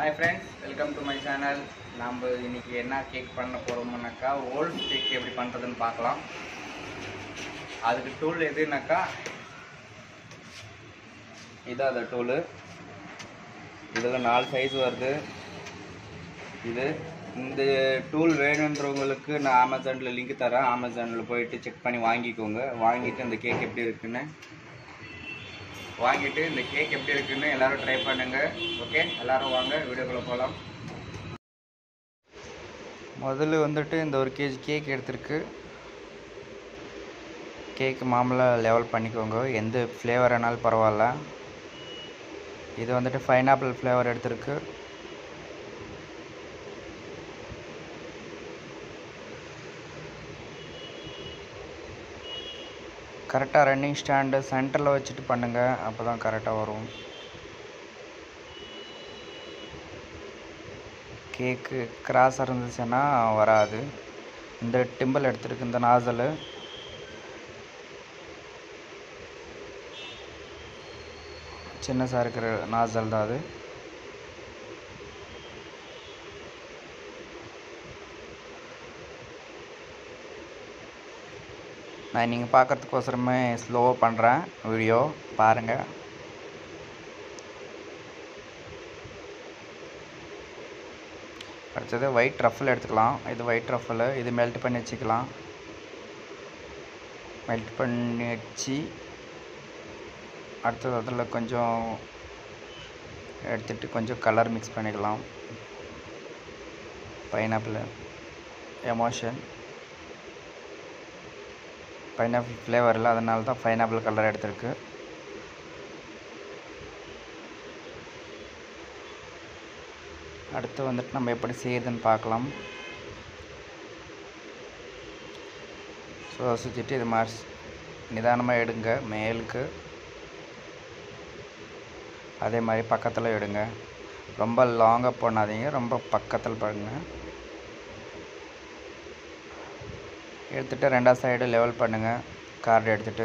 hi friends welcome to my channel நம்ம இன்னைக்கு என்ன கேக் பண்ண போகிறோம்னாக்கா ஓல்ஸ் கேக் எப்படி பண்ணுறதுன்னு பார்க்கலாம் அதுக்கு டூல் எதுனாக்கா இதான் அந்த டூலு இதில் நாலு சைஸ் வருது இது இந்த டூல் வேணுன்றவங்களுக்கு நான் அமேசானில் லிங்க் தரேன் அமேசானில் போயிட்டு செக் பண்ணி வாங்கிக்கோங்க வாங்கிட்டு இந்த கேக் எப்படி இருக்குன்னு வாங்கிட்டு இந்த கேக் எப்படி இருக்குன்னு எல்லாரும் ட்ரை பண்ணுங்க ஓகே எல்லாரும் வாங்க வீடியோக்குள்ள போகலாம் முதல்ல வந்துட்டு இந்த ஒரு கேஜி கேக் எடுத்திருக்கு கேக் மாமூலாக லெவல் பண்ணிக்கோங்க எந்த ஃப்ளேவர் வேணாலும் பரவாயில்ல இது வந்துட்டு பைனாப்பிள் ஃப்ளேவர் எடுத்திருக்கு கரெக்டாக ரன்னிங் ஸ்டாண்டு சென்டரில் வச்சுட்டு பண்ணுங்கள் அப்போ தான் கரெக்டாக வரும் கேக்கு கிராஸ் இருந்துச்சுன்னா வராது இந்த டிம்பிள் எடுத்துருக்கு இந்த நாசல் சின்னசாக இருக்கிற நாசல் தான் அது நான் நீங்கள் பார்க்கறதுக்கோசரமே ஸ்லோவாக பண்ணுறேன் வீடியோ பாருங்கள் அடுத்தது ஒயிட் ரஃபில் எடுத்துக்கலாம் இது ஒயிட் ரஃபில் இது மெல்ட் பண்ணி வச்சுக்கலாம் மெல்ட் பண்ணி வச்சு அடுத்தது அதில் கொஞ்சம் எடுத்துட்டு கொஞ்சம் கலர் மிக்ஸ் பண்ணிக்கலாம் பைனாப்பிள் எமோஷன் பைனாப்பிள் ஃப்ளேவர் இல்லை அதனால தான் பைனாப்பிள் கலர் எடுத்திருக்கு அடுத்து வந்துட்டு நம்ம எப்படி செய்யறதுன்னு பார்க்கலாம் ஸோ சுற்றிட்டு இது மாதிரி நிதானமாக எடுங்க மேலுக்கு அதே மாதிரி பக்கத்தில் எடுங்க ரொம்ப லாங்காக பண்ணாதீங்க ரொம்ப பக்கத்தில் பாருங்க எடுத்துகிட்டு ரெண்டாவது சைடு லெவல் பண்ணுங்கள் கார்டு எடுத்துகிட்டு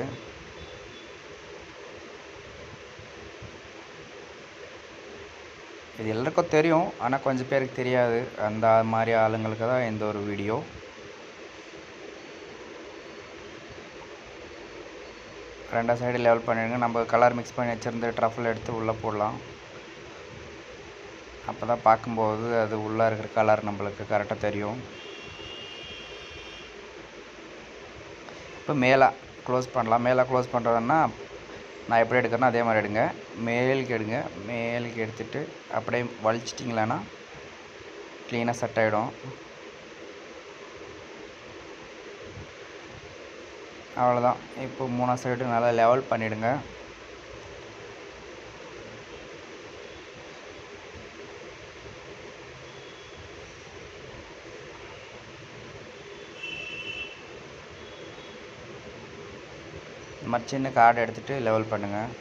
இது எல்லாருக்கும் தெரியும் ஆனால் கொஞ்சம் பேருக்கு தெரியாது அந்த மாதிரி ஆளுங்களுக்கு தான் இந்த ஒரு வீடியோ ரெண்டாவது சைடு லெவல் பண்ணிடுங்க நம்ம கலர் மிக்ஸ் பண்ணி வச்சுருந்து ட்ரஃபில் எடுத்து உள்ளே போடலாம் அப்போ தான் பார்க்கும்போது அது உள்ளே இருக்கிற கலர் நம்மளுக்கு கரெக்டாக தெரியும் இப்போ மேலே க்ளோஸ் பண்ணலாம் மேலே க்ளோஸ் பண்ணுறதுன்னா நான் எப்படி எடுக்கிறேனோ அதே மாதிரி எடுங்க மேலுக்கு எடுங்க மேலுக்கு எடுத்துட்டு அப்படியே வலிச்சிட்டிங்களான்னா க்ளீனாக செட் ஆகிடும் அவ்வளோதான் இப்போ மூணாவது சைடு நல்லா லெவல் பண்ணிவிடுங்க இந்த மாதிரி சின்ன கார்டு எடுத்துகிட்டு லெவல் பண்ணுங்கள்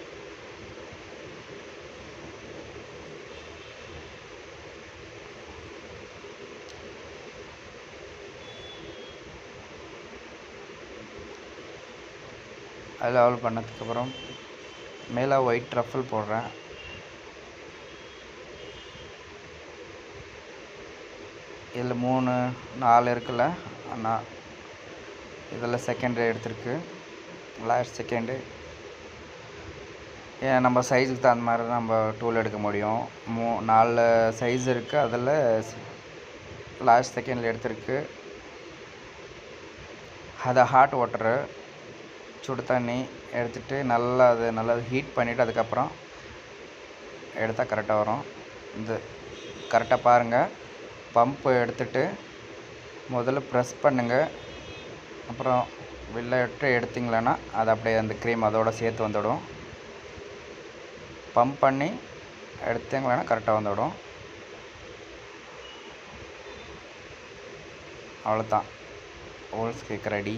அது லெவல் பண்ணதுக்கப்புறம் மேலே ஒயிட் ரஃபில் போடுறேன் இதில் மூணு நாலு இருக்குல்ல ஆனால் இதில் செகண்ட் எடுத்திருக்கு லாஸ்ட் செகண்டு ஏன் நம்ம சைஸுக்கு தகுந்த மாதிரி தான் நம்ம டூல் எடுக்க முடியும் மூ நாலு சைஸ் இருக்குது அதில் லாஸ்ட் செகண்டில் எடுத்திருக்கு அதை ஹாட் வாட்டரு சுடு தண்ணி எடுத்துகிட்டு நல்லா அது நல்லா ஹீட் பண்ணிவிட்டு அதுக்கப்புறம் எடுத்தால் கரெக்டாக வரும் இது கரெக்டாக பாருங்கள் பம்பு எடுத்துகிட்டு முதல்ல ப்ரெஸ் பண்ணுங்கள் அப்புறம் வெளில விட்டு எடுத்திங்களேன்னா அது அப்படியே அந்த க்ரீம் அதோட சேர்த்து வந்துடும் பம்ப் பண்ணி எடுத்தீங்களேன்னா கரெக்டாக வந்துவிடும் அவ்வளோதான் ஹோல்ஸ் கேக் ரெடி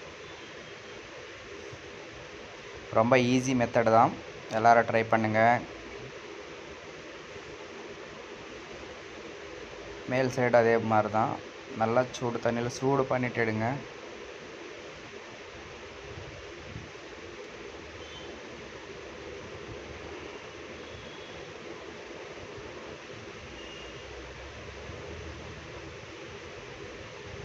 ரொம்ப ஈஸி மெத்தடு தான் எல்லோரும் ட்ரை பண்ணுங்கள் மேல் சைடு அதே மாதிரி தான் நல்லா சூடு தண்ணியில் சூடு பண்ணிட்டு எடுங்க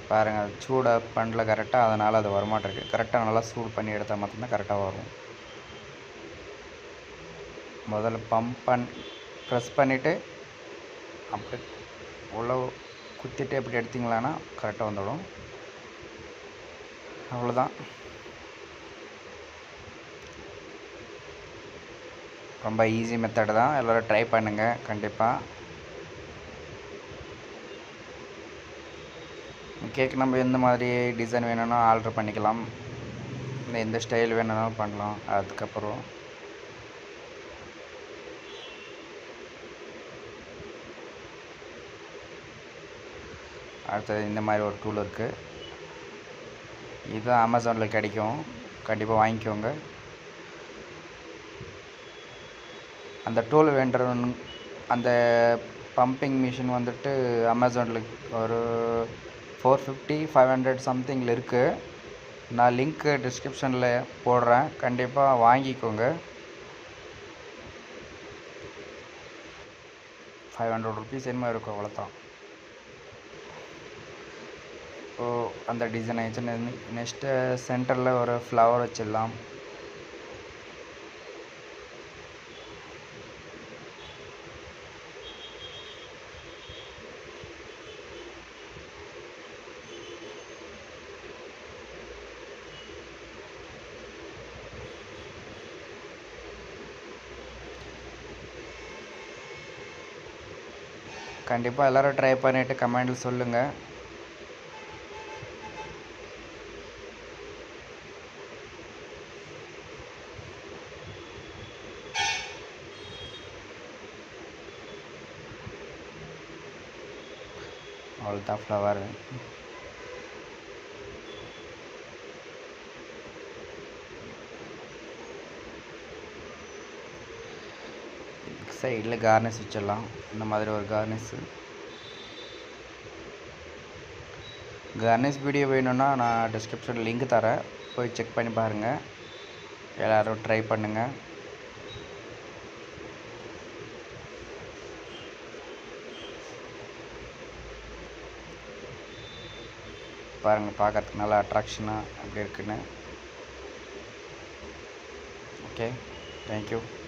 பாருங்கள் அது சூடை பண்ணல கரெக்டாக அதனால் அது வரமாட்டிருக்கு கரெக்டாக நல்லா சூடு பண்ணி எடுத்தால் மட்டும்தான் கரெக்டாக வரும் முதல்ல பம்ப் பண் ப்ரெஸ் பண்ணிவிட்டு அப்படி உள்ள குத்திட்டு எப்படி எடுத்தீங்களான்னா கரெக்டாக வந்துடும் அவ்வளோதான் ரொம்ப ஈஸி மெத்தட் தான் எல்லோரும் ட்ரை பண்ணுங்கள் கண்டிப்பாக கேக் நம்ம எந்த மாதிரி டிசைன் வேணும்னா ஆல்ட்ரு பண்ணிக்கலாம் இல்லை எந்த ஸ்டைல் வேணும்னாலும் பண்ணலாம் அதுக்கப்புறம் அடுத்தது இந்த மாதிரி ஒரு டூல் இருக்குது இது அமேசானில் கிடைக்கும் கண்டிப்பாக வாங்கிக்கோங்க அந்த டூல் வேண்டுற அந்த பம்பிங் மிஷின் வந்துட்டு அமேசானில் ஒரு ஃபோர் ஃபிஃப்டி ஃபைவ் ஹண்ட்ரட் சம்திங்கில் இருக்குது நான் லிங்க்கு டிஸ்கிரிப்ஷனில் போடுறேன் கண்டிப்பாக வாங்கிக்கோங்க ஃபைவ் ஹண்ட்ரட் ருபீஸ் என்னமோ இருக்கும் அவ்வளோதான் இப்போது அந்த டிசைன் ஆயிடுச்சு நெக்ஸ்ட்டு சென்டரில் ஒரு ஃப்ளவர் வச்சிடலாம் கண்டிப்பாக எல்லோரும் ட்ரை பண்ணிவிட்டு கமெண்டில் சொல்லுங்கள் அவ்வளோதான் ஃப்ளவர் சைடில் கார்னிஷ் வச்சிடலாம் இந்த மாதிரி ஒரு கார்னிஷு கார்னிஷ் வீடியோ வேணும்னா நான் டிஸ்கிரிப்ஷனில் லிங்க் தரேன் போய் செக் பண்ணி பாருங்கள் எல்லோரும் ட்ரை பண்ணுங்கள் பாருங்கள் பார்க்கறதுக்கு நல்லா அட்ராக்ஷனாக எப்படி இருக்குன்னு ஓகே தேங்க்யூ